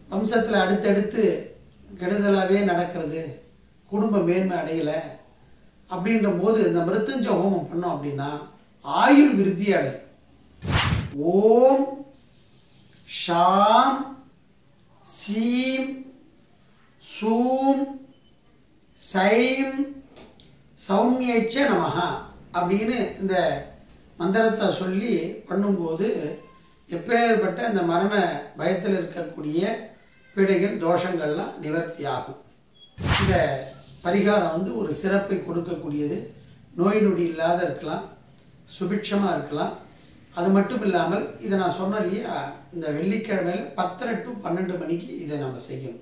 வம்சத்தில் அடுத்தடுத்து கெடுதலாகவே நடக்கிறது குடும்ப மேன்மை அடையலை அப்படின்ற போது இந்த மிருத்துஞ்ச ஹோமம் பண்ணோம் அப்படின்னா ஆயுள் விருத்தி அடையும் ஓம் ஷாம் சீம் சூம் சைம் சௌமியச்ச நமஹா அப்படின்னு இந்த மந்திரத்தை சொல்லி பண்ணும்போது எப்பேற்பட்ட அந்த மரண பயத்தில் இருக்கக்கூடிய பீடைகள் தோஷங்கள்லாம் நிவர்த்தி ஆகும் இந்த பரிகாரம் வந்து ஒரு சிறப்பை கொடுக்கக்கூடியது நோய் நொடி இல்லாத இருக்கலாம் சுபிட்சமாக இருக்கலாம் அது மட்டும் இல்லாமல் இதை நான் சொன்னேன் இல்லையா இந்த வெள்ளிக்கிழமையில் பத்தரை டு பன்னெண்டு மணிக்கு இதை நம்ம செய்யணும்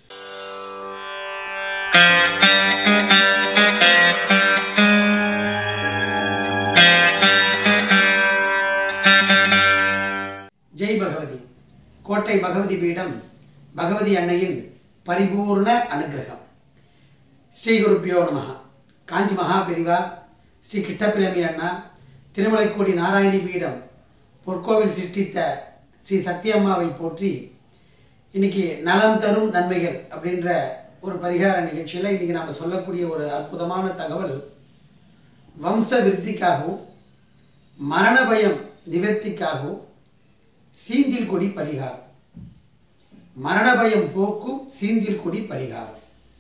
ஜெய் பகவதி கோட்டை பகவதி பீடம் பகவதி அன்னையின் பரிபூர்ண அனுகிரகம் ஸ்ரீ குருப்பியோ நமஹ காஞ்சி மகாபெரிவா ஸ்ரீ கிட்டப்பிரேமி அண்ணா திருமலைக்கோடி நாராயணி பீடம் பொற்கோவில் சிருஷ்டித்த ஸ்ரீ சத்தியம்மாவை போற்றி இன்னைக்கு நலம் தரும் நன்மைகள் அப்படின்ற ஒரு பரிகார நிகழ்ச்சியில் இன்னைக்கு நாம் சொல்லக்கூடிய ஒரு அற்புதமான தகவல் வம்ச விருத்திக்காகவும் மரண பயம் நிவர்த்திக்காகவும் சீந்தில் கொடி பரிகாரம் மரண பயம் போக்கும் சீந்தில் கொடி பரிகாரம்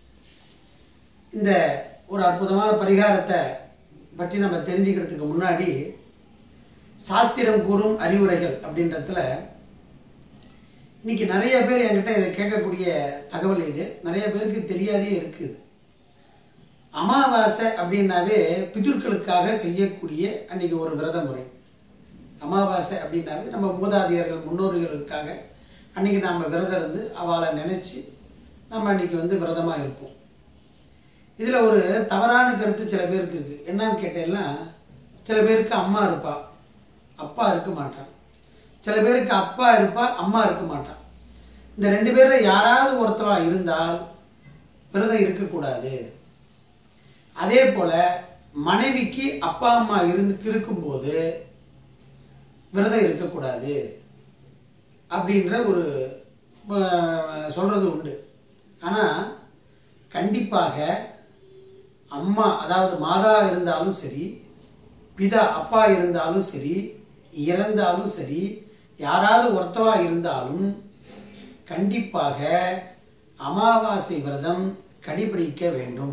இந்த ஒரு அற்புதமான பரிகாரத்தை பற்றி நம்ம தெரிஞ்சுக்கிறதுக்கு முன்னாடி சாஸ்திரம் கூறும் அறிவுரைகள் அப்படின்றதுல இன்னைக்கு நிறைய பேர் என்கிட்ட இதை கேட்கக்கூடிய தகவல் இது நிறைய பேருக்கு தெரியாதே இருக்குது அமாவாசை அப்படின்னாவே பிதுர்களுக்காக செய்யக்கூடிய அன்னைக்கு ஒரு விரத முறை அமாவாசை அப்படின்னாவே நம்ம மூதாதையர்கள் முன்னோர்களுக்காக அன்னைக்கு நாம் விரதம் இருந்து அவளை நினைச்சு நம்ம அன்னைக்கு வந்து விரதமாக இருப்போம் இதில் ஒரு தவறான கருத்து சில பேருக்கு இருக்கு என்னன்னு கேட்டேன்னா சில பேருக்கு அம்மா இருப்பா அப்பா இருக்க மாட்டான் சில பேருக்கு அப்பா இருப்பா அம்மா இருக்க மாட்டான் இந்த ரெண்டு பேரில் யாராவது ஒருத்தரா இருந்தால் விரதம் இருக்கக்கூடாது அதே போல மனைவிக்கு அப்பா அம்மா இருந்து இருக்கும்போது விரதம் இருக்கக்கூடாது அப்படின்ற ஒரு அஹ், சொல்றது உண்டு ஆனால் கண்டிப்பாக அம்மா அதாவது மாதா இருந்தாலும் சரி பிதா அப்பா இருந்தாலும் சரி இறந்தாலும் சரி யாராவது ஒருத்தவா இருந்தாலும் கண்டிப்பாக அமாவாசை விரதம் கடைபிடிக்க வேண்டும்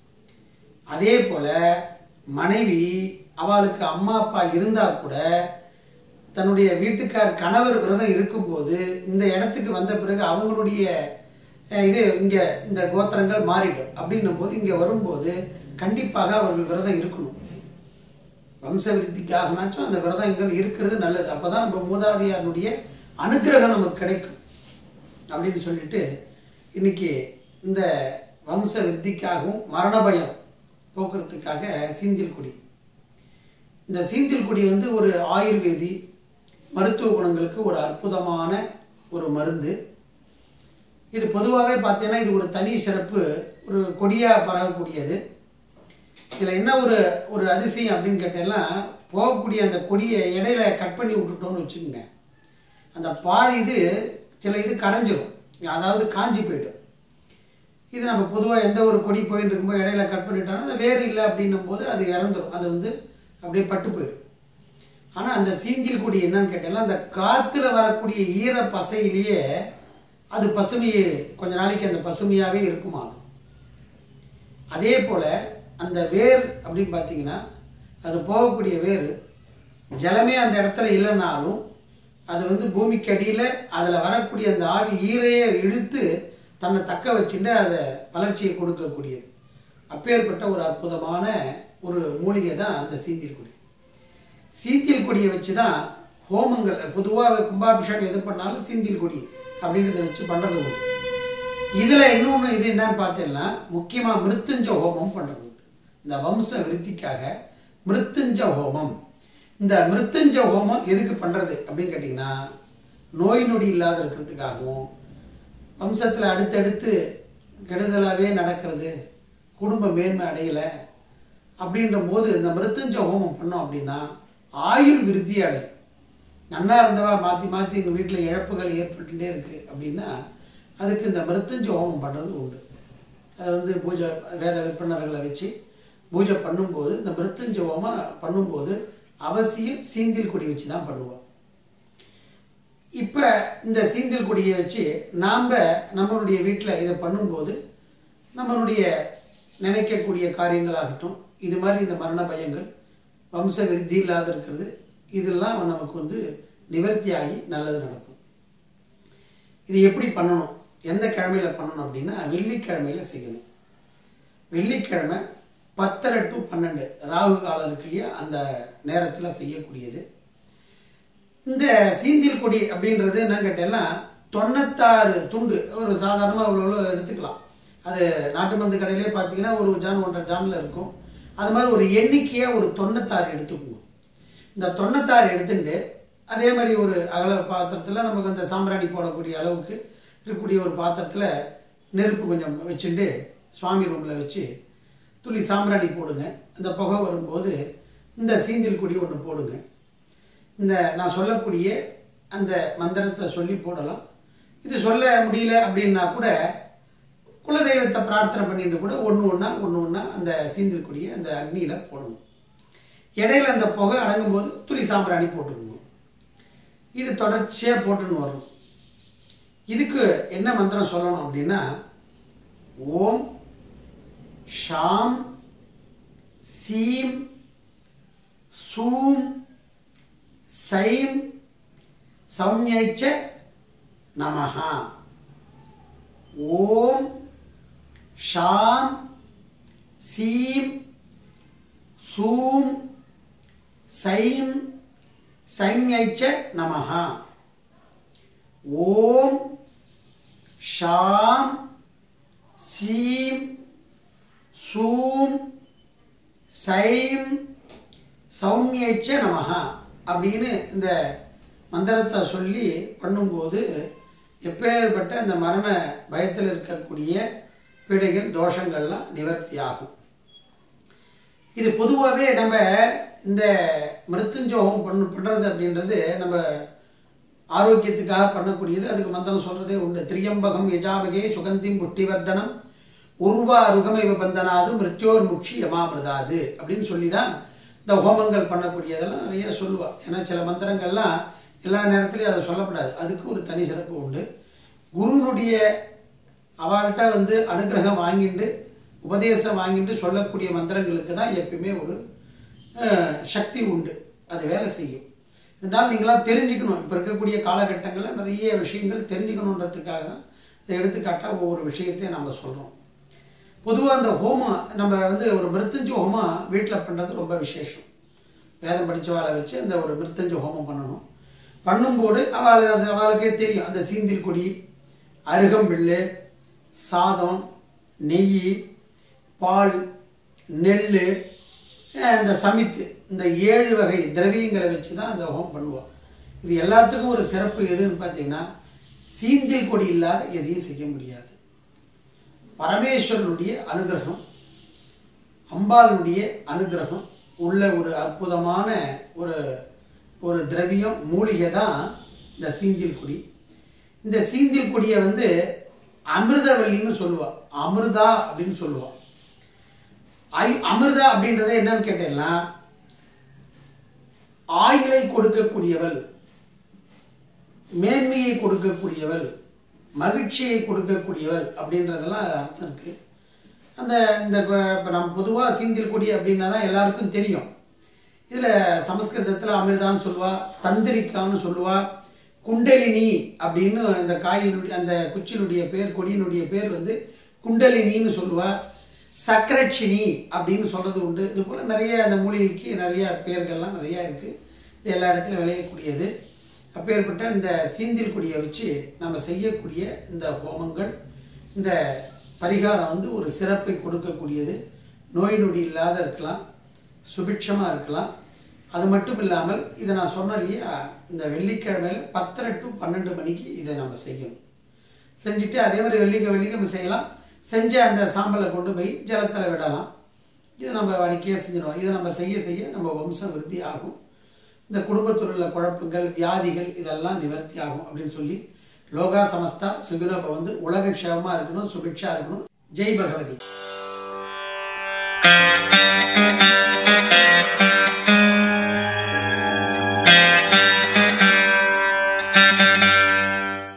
அதே போல மனைவி அவளுக்கு அம்மா அப்பா இருந்தா கூட தன்னுடைய வீட்டுக்கார் கணவர் விரதம் இருக்கும்போது இந்த இடத்துக்கு வந்த பிறகு அவங்களுடைய அஹ், இது இங்க இந்த கோத்திரங்கள் மாறிடும் அப்படின்னும் போது இங்க வரும்போது கண்டிப்பாக அவர்கள் விரதம் இருக்கணும் வம்ச விருத்திக்காகனாச்சும் அந்த விரதங்கள் இருக்கிறது நல்லது அப்பதான் நம்ம மூதாதையாருடைய அனுக்கிரகம் நமக்கு கிடைக்கும் அப்படின்னு சொல்லிட்டு இன்னைக்கு இந்த வம்ச விருத்திக்காகவும் மரண பயம் போக்குறதுக்காக சீந்தில் குடி இந்த சீந்தில் குடி வந்து ஒரு ஆயுர்வேதி மருத்துவ குணங்களுக்கு ஒரு அற்புதமான ஒரு மருந்து இது பொதுவாகவே பார்த்தீங்கன்னா இது ஒரு தனி சிறப்பு ஒரு கொடியாக பரவக்கூடியது இதில் என்ன ஒரு ஒரு அதிசயம் அப்படின்னு கேட்டேன்னா போகக்கூடிய அந்த கொடியை இடையில கட் பண்ணி விட்டுட்டோம்னு வச்சுக்கோங்க அந்த பாதி இது சில இது கரைஞ்சிரும் அதாவது காஞ்சி போயிடும் இது நம்ம பொதுவாக எந்த ஒரு கொடி போயிட்டு இருக்கும்போது இடையில கட் பண்ணிட்டோம்னா அந்த வேர் இல்லை அப்படின்னும் போது அது இறந்துரும் அது வந்து அப்படியே பட்டு போயிடும் ஆனால் அந்த சீந்தில் கொடி என்னன்னு கேட்டேன்னா அந்த காற்றுல வரக்கூடிய ஈர பசையிலேயே அது பசுமையை கொஞ்ச நாளைக்கு அந்த பசுமையாகவே இருக்குமா அது அதே போல் அந்த வேர் அப்படின்னு பார்த்தீங்கன்னா அது போகக்கூடிய வேர் ஜலமே அந்த இடத்துல இல்லைனாலும் அது வந்து பூமிக்கு அடியில் அதில் வரக்கூடிய அந்த ஆவி ஈரையை இழுத்து தன்னை தக்க வச்சுட்டு அதை வளர்ச்சியை கொடுக்கக்கூடியது அப்பேற்பட்ட ஒரு அற்புதமான ஒரு மூலிகை தான் அந்த சீந்தில் கொடி சீந்தில் கொடியை வச்சு தான் ஹோமங்கள் பொதுவாக கும்பாபிஷேகம் எது பண்ணாலும் சீந்தில் கொடி அப்படின்றத வச்சு பண்ணுறது உண்டு இதில் இன்னொன்று இது என்னன்னு பார்த்தீங்கன்னா முக்கியமாக மிருத்துஞ்ச ஹோமம் பண்ணுறது உண்டு இந்த வம்ச விருத்திக்காக மிருத்துஞ்ச ஹோமம் இந்த மிருத்துஞ்ச ஹோமம் எதுக்கு பண்ணுறது அப்படின்னு கேட்டிங்கன்னா நோய் நொடி இல்லாத இருக்கிறதுக்காகவும் வம்சத்தில் அடுத்தடுத்து கெடுதலாகவே நடக்கிறது குடும்ப மேன்மை அடையலை அப்படின்ற போது இந்த மிருத்துஞ்ச ஹோமம் பண்ணோம் அப்படின்னா ஆயுள் விருத்தி அடையும் நன்னா இருந்தவா மாற்றி மாற்றி எங்கள் வீட்டில் இழப்புகள் ஏற்பட்டுட்டே இருக்குது அப்படின்னா அதுக்கு இந்த மிருத்துஞ்ச ஹோமம் பண்ணுறது உண்டு அது வந்து பூஜை வேத விற்பனர்களை வச்சு பூஜை பண்ணும்போது இந்த மிருத்துஞ்ச ஹோமம் பண்ணும்போது அவசியம் சீந்தில் கொடி வச்சு தான் பண்ணுவோம் இப்போ இந்த சீந்தில் கொடியை வச்சு நாம் நம்மளுடைய வீட்டில் இதை பண்ணும்போது நம்மளுடைய நினைக்கக்கூடிய காரியங்களாகட்டும் இது மாதிரி இந்த மரண பயங்கள் வம்ச விருத்தி இல்லாத இருக்கிறது இதெல்லாம் நமக்கு வந்து நிவர்த்தியாகி நல்லது நடக்கும் இது எப்படி பண்ணணும் எந்த கிழமையில பண்ணணும் அப்படின்னா வெள்ளிக்கிழமையில செய்யணும் வெள்ளிக்கிழமை பத்தரை டு பன்னெண்டு ராகு காலம் இருக்கு இல்லையா அந்த நேரத்தில் செய்யக்கூடியது இந்த சீந்தில் கொடி அப்படின்றது என்ன கேட்டேன்னா தொண்ணூத்தாறு துண்டு ஒரு சாதாரணமாக அவ்வளோ எடுத்துக்கலாம் அது நாட்டு மருந்து கடையிலே பார்த்தீங்கன்னா ஒரு ஜான் ஒன்றரை ஜானில் இருக்கும் அது மாதிரி ஒரு எண்ணிக்கையாக ஒரு தொண்ணூத்தாறு எடுத்துக்கணும் இந்த தொண்ணூத்தாறு எடுத்துட்டு அதே மாதிரி ஒரு அகல பாத்திரத்தில் நமக்கு அந்த சாம்பிராணி போடக்கூடிய அளவுக்கு இருக்கக்கூடிய ஒரு பாத்திரத்தில் நெருப்பு கொஞ்சம் வச்சுட்டு சுவாமி ரூமில் வச்சு துளி சாம்பிராணி போடுங்க அந்த புகை வரும்போது இந்த சீந்தில் கொடி ஒன்று போடுங்க இந்த நான் சொல்லக்கூடிய அந்த மந்திரத்தை சொல்லி போடலாம் இது சொல்ல முடியல அப்படின்னா கூட குலதெய்வத்தை பிரார்த்தனை பண்ணிட்டு கூட ஒன்று ஒன்றா ஒன்று ஒன்றா அந்த சீந்தில் கொடியை அந்த அக்னியில் போடணும் இடையில அந்த புகை அடங்கும் போது துளி சாம்பிராணி போட்டுக்கணும் இது தொடர்ச்சியாக போட்டுன்னு வரணும் இதுக்கு என்ன மந்திரம் சொல்லணும் அப்படின்னா ஓம் ஷாம் சீம் சூம் சைம் சௌமியைச்ச நமஹா ஓம் ஷாம் சீம் சூம் சைம் சைம்யைச்ச நமஹா ஓம் ஷாம் சீம் சூம் சைம் சௌமியைச்ச நமஹா அப்படின்னு இந்த மந்திரத்தை சொல்லி பண்ணும்போது எப்பேற்பட்ட அந்த மரண பயத்தில் இருக்கக்கூடிய பிழைகள் தோஷங்கள்லாம் நிவர்த்தி ஆகும் இது பொதுவாகவே நம்ம இந்த மிருத்துஞ்சோகம் பண்ணு பண்ணுறது அப்படின்றது நம்ம ஆரோக்கியத்துக்காக பண்ணக்கூடியது அதுக்கு மந்திரம் சொல்றதே உண்டு திரியம்பகம் யஜாமகே சுகந்திம் புஷ்டிவர்தனம் உருவா ருகமைவ பந்தனாது மிருத்யோர் முக்ஷி யமாமிருதாது அப்படின்னு சொல்லி தான் இந்த ஹோமங்கள் பண்ணக்கூடியதெல்லாம் நிறைய சொல்லுவா ஏன்னா சில மந்திரங்கள்லாம் எல்லா நேரத்துலையும் அதை சொல்லப்படாது அதுக்கு ஒரு தனி சிறப்பு உண்டு குருனுடைய அவள்கிட்ட வந்து அனுகிரகம் வாங்கிட்டு உபதேசம் வாங்கிட்டு சொல்லக்கூடிய மந்திரங்களுக்கு தான் எப்பயுமே ஒரு அஹ், சக்தி உண்டு அது வேலை செய்யும் இருந்தாலும் நீங்களாம் தெரிஞ்சுக்கணும் இப்போ இருக்கக்கூடிய காலகட்டங்களில் நிறைய விஷயங்கள் தெரிஞ்சுக்கணுன்றதுக்காக தான் இதை எடுத்துக்காட்டாக ஒவ்வொரு விஷயத்தையும் நம்ம சொல்கிறோம் பொதுவாக அந்த ஹோமம் நம்ம வந்து ஒரு மிருத்துஞ்சு ஹோமம் வீட்டில் பண்ணுறது ரொம்ப விசேஷம் வேதம் படித்தவாளை வச்சு அந்த ஒரு மிருத்தஞ்சு ஹோமம் பண்ணணும் பண்ணும்போது அவள் அது அவளுக்கே தெரியும் அந்த சீந்தில் கொடி அருகம்பில்லு சாதம் நெய் பால் நெல் இந்த சமித்து இந்த ஏழு வகை திரவியங்களை வச்சு தான் அந்த ஹோமம் பண்ணுவோம் இது எல்லாத்துக்கும் ஒரு சிறப்பு எதுன்னு பார்த்தீங்கன்னா சீந்தில் கொடி இல்லாத எதையும் செய்ய முடியாது பரமேஸ்வரனுடைய அனுகிரகம் அம்பாளுடைய அனுகிரகம் உள்ள ஒரு அற்புதமான ஒரு ஒரு திரவியம் மூலிகை தான் இந்த சீந்தில் கொடி இந்த சீந்தில் கொடியை வந்து அமிர்தவல்லின்னு சொல்லுவா அமிர்தா அப்படின்னு சொல்லுவா ஐ அமிர்தா அப்படின்றத என்னன்னு கேட்டேன்னா ஆயுளை கொடுக்கக்கூடியவள் மேன்மையை கொடுக்கக்கூடியவள் மகிழ்ச்சியை கொடுக்கக்கூடியவள் அப்படின்றதெல்லாம் அர்த்தம் இருக்கு அந்த இந்த இப்போ நம்ம பொதுவாக சீந்தில் கொடி அப்படின்னா தான் எல்லாருக்கும் தெரியும் இதில் சமஸ்கிருதத்தில் அமிர்தான்னு சொல்லுவா தந்திரிக்கான்னு சொல்லுவா குண்டலினி அப்படின்னு அந்த காயினுடைய அந்த குச்சியினுடைய பேர் கொடியினுடைய பேர் வந்து குண்டலினின்னு சொல்லுவா சக்கரட்சினி அப்படின்னு சொல்றது உண்டு இது போல நிறைய அந்த மூலிகைக்கு நிறைய பேர்கள்லாம் நிறைய இருக்கு இது எல்லா இடத்துலையும் விளையக்கூடியது அப்பேற்பட்ட இந்த சீந்தில் கொடியை வச்சு நம்ம செய்யக்கூடிய இந்த ஹோமங்கள் இந்த பரிகாரம் வந்து ஒரு சிறப்பை கொடுக்கக்கூடியது நோய் நொடி இல்லாத இருக்கலாம் சுபிட்சமாக இருக்கலாம் அது மட்டும் இல்லாமல் இதை நான் சொன்னேன் இல்லையா இந்த வெள்ளிக்கிழமையில் பத்தரை டு பன்னெண்டு மணிக்கு இதை நம்ம செய்யணும் செஞ்சுட்டு அதே மாதிரி வெள்ளிக்க வெள்ளிக்கிழமை செய்யலாம் செஞ்ச அந்த சாம்பலை கொண்டு போய் ஜலத்தில் விடலாம் இது நம்ம வாடிக்கையாக செஞ்சிடுவோம் இதை நம்ம செய்ய செய்ய நம்ம வம்சம் விருத்தி ஆகும் இந்த குடும்பத்தில் உள்ள குழப்பங்கள் வியாதிகள் இதெல்லாம் நிவர்த்தி ஆகும் அப்படின்னு சொல்லி லோகா சமஸ்தா சுகினோ பவந்து உலக க்ஷேமமா இருக்கணும் சுபிக்ஷா இருக்கணும் ஜெய் பகவதி